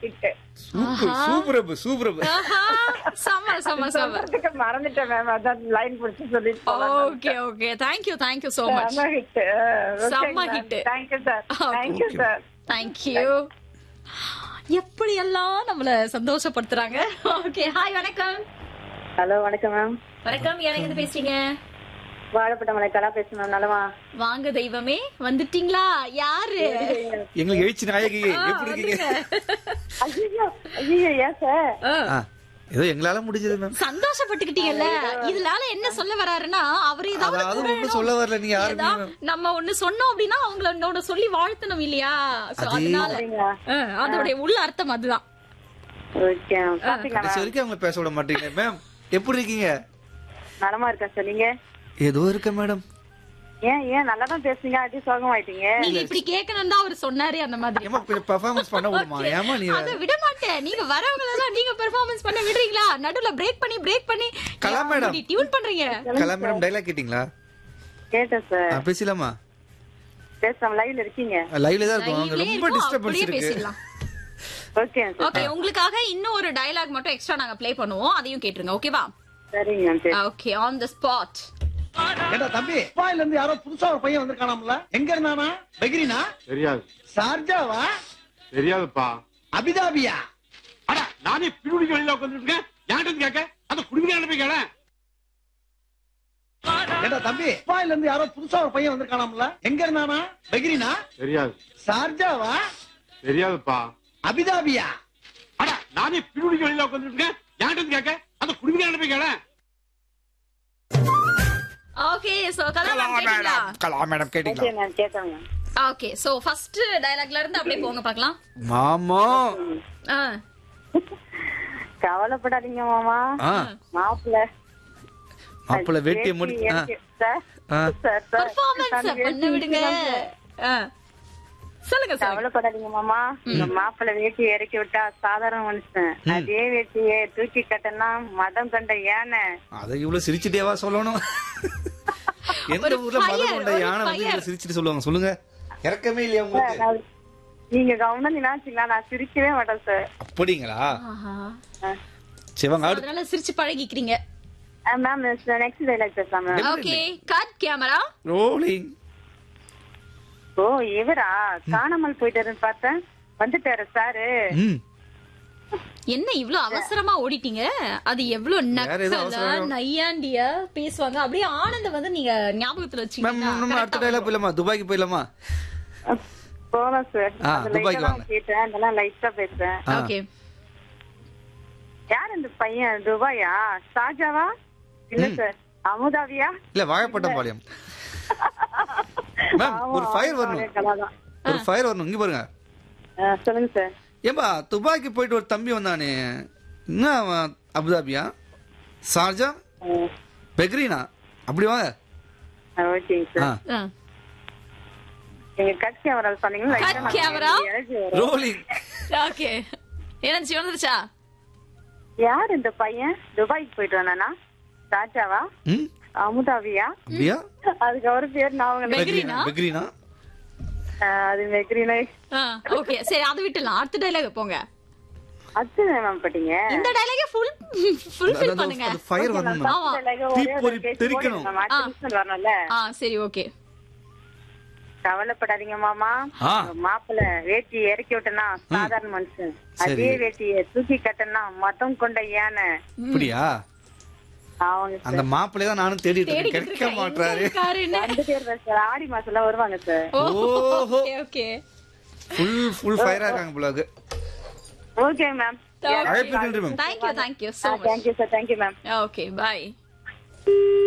கிட்ட super super அப்ப, super அப்ப. ஆஹா, செம்ம செம்ம செம்ம சொல்றதுக்கு மறந்துட்டேன் மேம் அதான் லைன் பிடிச்சி சொல்லிட்டு போலாம் okay okay thank you thank you so much செம்ம ஹிட் செம்ம hit. Thank you sir thank you Okay. Sir thank you எப்படி எல்லாம் நம்மள சந்தோஷப்படுத்துறாங்க ஓகே ஹாய் வணக்கம் ஹலோ வணக்கம் மேம் வணக்கம் யார் எங்க பேசுறீங்க வாழைப்பட்ட மலை கலா பேசணும் நல்லவா வாங்க தெய்வமே வந்துட்டீங்களா யாரு எங்களுக்கு எழுச்சி நாயகி ஆ, எப்படி இருக்கீங்க ஐயோ ஐயோ ஏன் சார் ஆ, ஆ, ஏதோ எங்களால முடிஞ்சது மேம் சந்தோஷப்பட்டுக்கிட்டீங்கல்ல இதனால என்ன சொல்ல வராருன்னா அவரு ஏதாவது அதாவது கூட ஒண்ணும் சொல்ல வரல நீங்க யாருமே ஏதா- மேம். நம்ம ஒண்ணு சொன்னோம் அப்படின்னா அவங்கள இன்னொன்னு சொல்லி வாழ்த்தணும் இல்லையா So, அதே- அதனால ஆ, அதோடைய உள்ள அர்த்தம் அதுதான் ஓகே சாப்பிட்டீங்களா கடைசி வரைக்கும் அவங்க பேச விட மாட்டீங்க மேம் எப்படி இருக்கீங்க நலமா இருக்கேன் சார் நீங்க ஏதோ இருக்க மேடம் ஏன் ஏன் நல்லா தான் பேசுறீங்க அடி சோகமாயிட்டீங்க நீங்க இப்படி கேட்கணும் தான் அவர் சொன்னாரு அந்த மாதிரி ஏமா கொஞ்சம் பெர்ஃபார்மன்ஸ் பண்ண விடுமா ஏமா நீ அத விட மாட்டேன் நீங்க வரவங்க எல்லாம் நீங்க பெர்ஃபார்மன்ஸ் பண்ண விடுறீங்களா நடுவுல பிரேக் பண்ணி பிரேக் பண்ணி கலா மேடம். டியூன் பண்றீங்க கலா மேடம் டைலாக் கேட்டீங்களா கேட்டேன் சார் ஆ, பேசலாமா பேசலாம் லைவ்ல இருக்கீங்க லைவ்ல தான் இருக்கும் அங்க லைவ்லயே ரொம்ப இருக்கும், டிஸ்டர்பன்ஸ் அப்படியே இருக்கு பேசிடலாம் ஓகே சார் ஓகே உங்களுக்காக இன்னும் ஒரு டயலாக் மட்டும் எக்ஸ்ட்ரா நாங்க ப்ளே பண்ணுவோம் அதையும் கேட்டுருங்க ஓகேவா சரிங்க மேம் சரி ஓகே ஆன் த ஸ்பாட் ஏண்டா தம்பி துபாயில இருந்து யாரோ புதுசா ஒரு பையன் வந்திருக்கானாம்ல எங்க இருந்தானா பெகிரினா தெரியாது சார்ஜாவா தெரியாதுப்பா அபிதாபியா அட நானே பிரிவுடிக்கு வெளியில உட்காந்துட்டு இருக்கேன் யார்கிட்ட கேட்க அந்த குடிமையான போய் கேள ஏண்டா தம்பி துபாயில இருந்து யாரோ புதுசா ஒரு பையன் வந்திருக்கானாம்ல எங்க இருந்தானா பெகிரினா தெரியாது சார்ஜாவா தெரியாதுப்பா அபிதாபியா அட நானே பிரிவுடிக்கு வெளியில உட்காந்துட்டு இருக்கேன் யார்கிட்ட கேட்க அந்த குடிமையான போய் கேள ஓகே சோ கலா மேம் கேட்டீங்களா கலா மேடம் ஓகே கேட்டீங்களா மேம் கேட்டேங்க ஓகே சோ ஃபர்ஸ்ட் டயலாக்ல இருந்து அப்படியே போங்க பார்க்கலாம் மாமா ஆ கவலைப்படாதீங்க மாமா ஆ மாப்பிள்ள மாப்பிள்ள வேட்டியை முடி ஆ, சார் ஆ. சார் சார் பெர்ஃபார்மன்ஸ் பண்ண விடுங்க ஆ. சொல்லுங்க சொல்லுங்க கவலைப்படாதீங்க மாமா இந்த மாப்பிள்ளை வேட்டி இறக்கி விட்டா சாதாரண மனுஷன் அதே வேட்டியை தூக்கி கட்டினா மதம் கண்ட யானை அதை இவ்வளவு சிரிச்சுட்டேவா சொல்லணும் எந்த ஒரு ஊர்ல மதம் fire, கொண்ட ஒரு யானை வந்து fire. இவ்வளவு சிரிச்சுட்டு சொல்லுவாங்க சொல்லுங்க இறக்கமே இல்லையா உங்களுக்கு நான் நீங்க கவனம் நினைச்சீங்களா நான் சிரிக்கவே மாட்டேன் சார் அப்படிங்களா ஆஹா. சிவங்க அடுத்து அதனால சிரிச்சு பழகிக்கிறீங்க மேம் நெக்ஸ்ட் டைலாக் பேசலாம் ma'am okay cut camera rolling ஓ இவரா காணாமல் போயிட்டாருன்னு பார்த்தேன் வந்துட்டாரு சாரு ம் என்ன இவ்ளோ அவசரமா ஓடிட்டீங்க அது எவ்வளவு வேற ஏதோ நக்கலா அவசரம். நையாண்டியா பேசுவாங்க அப்படியே ஆனந்த வந்து நீங்க ஞாபகத்துல மேம் நம்ம வச்சுக்கீங்க அடுத்த டைலாக் போயிடலாமா துபாய்க்கு போயிடலாமா போலாம் சார் ஆ, அந்த துபாய்க்கு லைட்டா வாங்க. கேட்டேன் அதெல்லாம் லைட்டா பேசுறேன் ஆ. ஓகே யார் இந்த பையன் துபாயா ஷாஜாவா இல்ல சார் அமுதாவியா இல்ல வாழைப்பட்டம் பாளையம் மேம் ஒரு ஃபயர் வரணும் கலாதான் ஒரு ஃபயர் வரணும் இங்க பாருங்க ஆ, சொல்லுங்க சார் ஏம்பா துபாய்க்கு போயிட்டு ஒரு தம்பி வந்தானே என்ன அவன் அபுதாபியா சார்ஜா பெக்ரீனா அப்படி வாங்க ஓகேங்க ஆ சார் நீங்க கட் கேமரா சொன்னீங்களா Cut light ஆ நான் camera? இறக்கி வரேன். ரோலிங் ஓகே என்னச்சு வந்துருச்சா யார் இந்த பையன் துபாய்க்கு போயிட்டு வந்தானா ஷாஜாவா ம் அமுதாவியா அப்படியா அதுக்கு அவர் பேர் நான் பெக்ரினா? பெக்ரீனா அது மெக்ரீனா ஓகே சரி அதை விட்டுலாம் அடுத்த டைலாக் போங்க அது மேம் பட்டீங்க இந்த டைலாக ஃபுல் ஃபுல்ஃபில் பண்ணுங்க அது ஃபயர் வரணும் மேம் ஆமா தீப்பொறி தெரிக்கணும். வரணும்ல ஆ சரி ஓகே கவலைப்படாதீங்க மாமா ஆ. மாப்பிள்ள வேட்டி இறக்கி விட்டனா சாதாரண மனுஷன் சரி. அதே வேட்டிய தூக்கி கட்டனா மதம் கொண்ட யானை அப்படியா அவங்க அந்த மாப்பிள்ளைய தான் நானும் தேடிட்டு இருக்கேன் தேடிக்கிட்டு கிடைக்க இருக்கேன். எங்க மாட்டாரு இருக்காருன்னு. ரெண்டு பேர் தான் சார் ஆடி மாசம் எல்லாம் வருவாங்க சார் ஓஹோ ஓகே ஓகே ஃபுல் ஃபுல் ஃபயரா இருக்காங்க போல ஓகே மேம் அழைப்பு நன்றி ma'am thank you thank you so much thank you sir thank you ma'am okay by